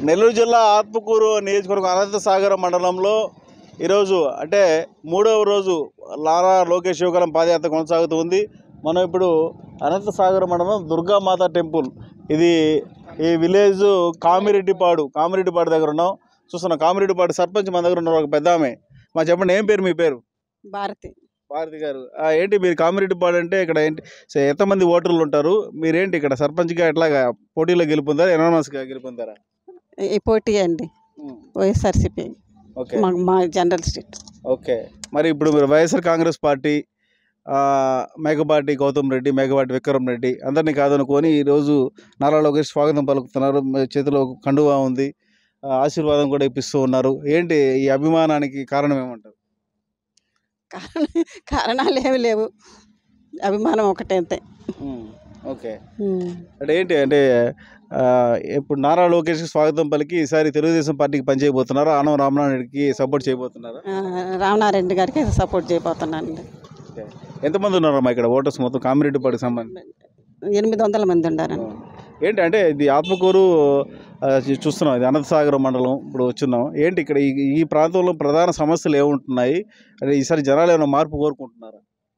నెల్లూరు జిల్లా ఆత్మకూరు నియోజకవర్గం అనంతసాగరం మండలంలో ఈరోజు అంటే మూడవ రోజు లారా లోకేష్ యువకాలం పాదయాత్ర కొనసాగుతుంది మనం ఇప్పుడు అనంతసాగరం మండలం దుర్గామాత టెంపుల్ ఇది ఈ విలేజ్ కామిరెడ్డిపాడు కామిరెడ్డిపాడు దగ్గర ఉన్నాం చూస్తున్నాం కామిరెడ్డిపాడు సర్పంచ్ మన దగ్గర ఉన్నారు ఒక పెద్ద ఆమె మా చెప్పండి ఏం పేరు మీ పేరు భారతి భారతి గారు ఆ, ఏంటి మీరు కామిరెడ్డిపాడు అంటే ఇక్కడ ఏంటి సో ఎంతమంది ఓటర్లు ఉంటారు మీరేంటి ఇక్కడ సర్పంచ్గా ఎట్లాగా పోటీలో గెలుపొందారా ఎనానమస్గా గెలుపొందారా ఈ పోటీ అండి వైఎస్ఆర్సీపీ ఓకే మా మా జనరల్ స్ట్రీట్ ఓకే మరి ఇప్పుడు మీరు వైఎస్ఆర్ కాంగ్రెస్ పార్టీ ఆ, మేకపాటి గౌతమ్ రెడ్డి మేకపాటి విక్రమ్ రెడ్డి అందరినీ కాదనుకొని ఈరోజు నారా లోకేష్ స్వాగతం పలుకుతున్నారు మీ చేతిలో ఒక కండువా ఉంది ఆ, ఆశీర్వాదం కూడా ఇప్పిస్తూ ఉన్నారు ఏంటి ఈ అభిమానానికి కారణం ఏమంటారు కారణ కారణాలు ఏమి లేవు అభిమానం ఒకటే అంతే ఓకే ఉమ్. అంటే ఏంటి అంటే ఆ, ఇప్పుడు నారా లోకేష్కి స్వాగతం పలికి ఈసారి తెలుగుదేశం పార్టీకి పనిచేయబోతున్నారా ఆనవ రామనారాయణ రెడ్డికి సపోర్ట్ చేయబోతున్నారా ఆ, రామనారాయణ గారికి సపోర్ట్ చేయబోతున్నానండి ఓకే. ఎంతమంది ఉన్నారమ్మా ఇక్కడ ఓటర్స్ మొత్తం కామిరెడ్డిపాటికి సంబంధించి ఎనిమిది వందల మంది ఉండారండి ఏంటి అంటే ఇది ఆత్మకూరు ఆ, చూ- చూస్తున్నాం ఇది అనంతసాగరం మండలం ఇప్పుడు వచ్చున్నాం ఏంటి ఇక్కడ ఈ ఈ ప్రాంతంలో ప్రధాన సమస్యలు ఏముంటున్నాయి అంటే ఈసారి జనాలు ఏమైనా మార్పు కోరుకుంటున్నారా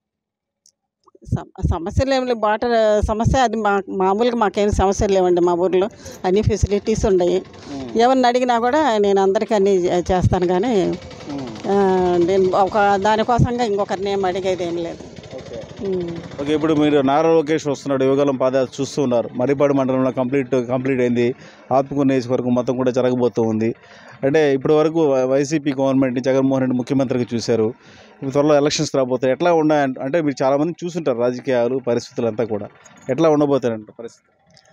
సమ- సమస్యలు ఏమి లేవు వాటర్ సమస్య అది మా మామూలుగా మాకేం సమస్యలు లేవండి మా ఊర్లో అన్ని ఫెసిలిటీస్ ఉన్నాయి ఎవరిని అడిగినా కూడా నేను అందరికీ అన్ని చేస్తాను కానీ ఆ, నేను ఒక దానికోసంగా ఇంకొకరిని ఏం అడిగేది ఏం లేదు ఓకే ఉమ్. ఓకే ఇప్పుడు మీరు నారా లోకేష్ వస్తున్నాడు యువగలం పాదయాత్ర చూస్తూ ఉన్నారు మరిపాడు మండలంలో కంప్లీట్ కంప్లీట్ అయింది ఆత్మకూరు నియోజకవర్గం మొత్తం కూడా జరగబోతూ ఉంది అంటే ఇప్పటి వరకు Y- YCP government Jaganmohan Reddy ముఖ్యమంత్రిగా చూశారు ఇప్పుడు త్వరలో ఎలక్షన్స్ రాబోతాయి ఎట్లా ఉన్నాయి అంటే మీరు చాలామంది చూసుంటారు రాజకీయాలు పరిస్థితులు అంతా కూడా ఎట్లా ఉండబోతాయంట పరిస్థితి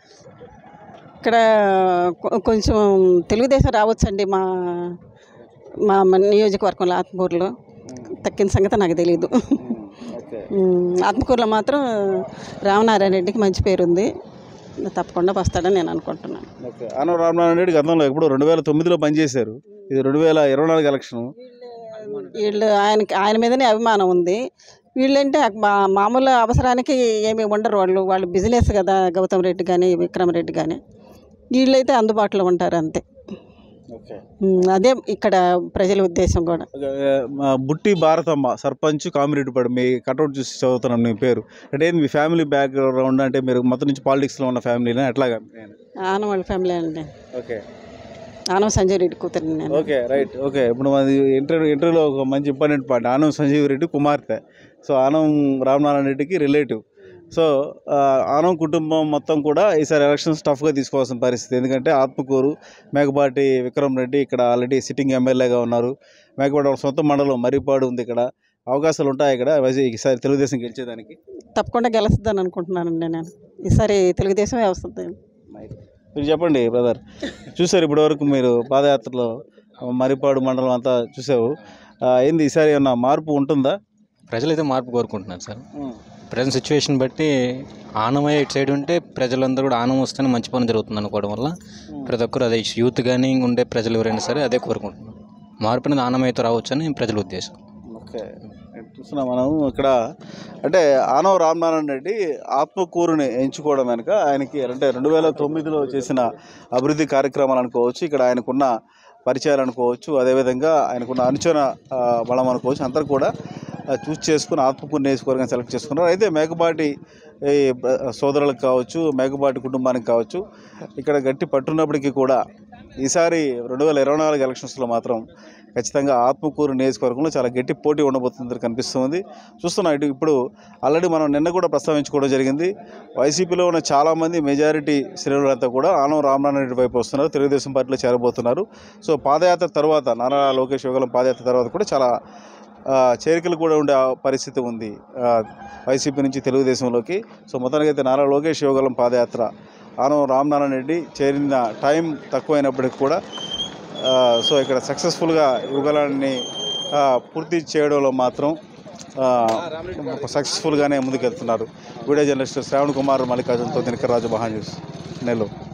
ఇక్కడ కొ- కొంచెం తెలుగుదేశం రావచ్చండి మా మా మా నియోజకవర్గంలో ఆత్మకూరులో తక్కిన సంగతి నాకు తెలియదు ఓకే ఉమ్, ఆత్మకూరులో మాత్రం రామనారాయణ రెడ్డికి మంచి పేరు ఉంది తప్పకుండా వస్తాడని నేను అనుకుంటున్నాను ఓకే ఆనవ రామనారాయణ రెడ్డి గతంలో ఎప్పుడు రెండు వేల తొమ్మిదిలో పనిచేశారు ఇది రెండు వేల ఇరవై నాలుగు ఎలక్షన్ వీళ్ళు ఆయనకి ఆయన మీదనే అభిమానం ఉంది వీళ్ళంటే మా మామూలు అవసరానికి ఏమి ఉండరు వాళ్ళు వాళ్ళు బిజినెస్ కదా గౌతమ్ రెడ్డి కానీ విక్రమ్ రెడ్డి కానీ వీళ్ళైతే అందుబాటులో ఉంటారు అంతే ఓకే ఉమ్, అదే ఇక్కడ ప్రజల ఉద్దేశం కూడా మా బుట్టి భారతమ్మ సర్పంచ్ కామిరెడ్డిపాడు మీ కట్అవుట్ చూసి చదువుతున్నాను మీ పేరు అంటే ఏంది మీ ఫ్యామిలీ బ్యాక్గ్రౌండ్ అంటే మీరు మొత్తం నుంచి పాలిటిక్స్లో ఉన్న ఫ్యామిలీనా ఎట్లాగా ఆనం వాళ్ళ ఫ్యామిలీ అండి ఓకే ఆనం సంజయ్ రెడ్డి కూతురు నేను ఓకే రైట్ ఓకే ఇప్పుడు మాది ఇంటర్వ్యూ ఇంటర్వ్యూలో ఒక మంచి ఇంపార్టెంట్ పాయింట్ ఆనం సంజీవ్ రెడ్డి కుమార్తె సో ఆనం రామనారాయణ రెడ్డికి రిలేటివ్ సో ఆ, ఆనం కుటుంబం మొత్తం కూడా ఈసారి ఎలక్షన్స్ టఫ్గా తీసుకోవాల్సిన పరిస్థితి ఎందుకంటే ఆత్మకూరు మేకపాటి విక్రమ్ రెడ్డి ఇక్కడ ఆల్రెడీ సిట్టింగ్ ఎమ్మెల్యేగా ఉన్నారు మేకపాటి వాళ్ళ సొంత మండలం మరిపాడు ఉంది ఇక్కడ అవకాశాలు ఉంటాయి ఇక్కడ వైసీ ఈసారి తెలుగుదేశం గెలిచేదానికి తప్పకుండా గెలుస్తుందని అనుకుంటున్నానండి నేను ఈసారి తెలుగుదేశమే వస్తుంది మీరు చెప్పండి బ్రదర్ చూసారు ఇప్పటివరకు మీరు పాదయాత్రలో మరిపాడు మండలం అంతా చూసావు ఆ, ఏంది ఈసారి ఏమన్నా మార్పు ఉంటుందా ప్రజలైతే మార్పు కోరుకుంటున్నారు సార్ ప్రజెంట్ సిచ్యువేషన్ బట్టి ఆనమయ్య ఇటు సైడ్ ఉంటే ప్రజలందరూ కూడా ఆనం వస్తేనే మంచి పని జరుగుతుంది అనుకోవడం వల్ల ప్రతి ఒక్కరు అదే యూత్ కానీ ఉండే ప్రజలు ఎవరైనా సరే అదే కోరుకుంటున్నారు మార్పు అనేది ఆనమయ్యతో రావచ్చని ప్రజల ఉద్దేశం ఓకే చూస్తున్నాం మనం ఇక్కడ అంటే ఆనవ రామనారాయణ రెడ్డి ఆత్మకూరుని ఎంచుకోవడం వెనుక ఆయనకి అంటే రెండు వేల తొమ్మిదిలో చేసిన అభివృద్ధి కార్యక్రమాలు అనుకోవచ్చు ఇక్కడ ఆయనకున్న పరిచయాలు అనుకోవచ్చు అదేవిధంగా ఆయనకున్న అనుచన ఆ, బలం అనుకోవచ్చు అందరు కూడా ఆ, చూస్ చేసుకుని ఆత్మకూరు నియోజకవర్గం సెలెక్ట్ చేసుకున్నారు అయితే మేకపాటి ఈ బ- సోదరులకు కావచ్చు మేకపాటి కుటుంబానికి కావచ్చు ఇక్కడ గట్టి పట్టున్నప్పటికీ కూడా ఈసారి రెండు వేల ఇరవై నాలుగు ఎలక్షన్స్లో మాత్రం ఖచ్చితంగా ఆత్మకూరు నియోజకవర్గంలో చాలా గట్టి పోటీ ఉండబోతుంది కనిపిస్తుంది చూస్తున్నాం ఇటు ఇప్పుడు ఆల్రెడీ మనం నిన్న కూడా ప్రస్తావించుకోవడం జరిగింది వైసీపీలో ఉన్న చాలామంది మెజారిటీ శ్రేణులంతా కూడా ఆనం రామనారాయణ రెడ్డి వైపు వస్తున్నారు తెలుగుదేశం పార్టీలో చేరబోతున్నారు సో పాదయాత్ర తర్వాత నారా లోకేష్ యుగలం పాదయాత్ర తర్వాత కూడా చాలా ఆ, చేరికలు కూడా ఉండే ఆ పరిస్థితి ఉంది ఆ, వైసీపీ నుంచి తెలుగుదేశంలోకి సో మొత్తానికి అయితే నారా లోకేష్ యుగలం పాదయాత్ర ఆనం రామనారాయణ రెడ్డి చేరిన టైం తక్కువైనప్పటికీ కూడా ఆ, సో ఇక్కడ సక్సెస్ఫుల్గా యుగలాన్ని ఆ, పూర్తి చేయడంలో మాత్రం సక్సెస్ఫుల్గానే ముందుకెళ్తున్నారు వీడియో జర్నలిస్ట్ శ్రావణ్ కుమార్ మల్లికార్జున్తో దినకర్ రాజు మహా న్యూస్ నెల్లూరు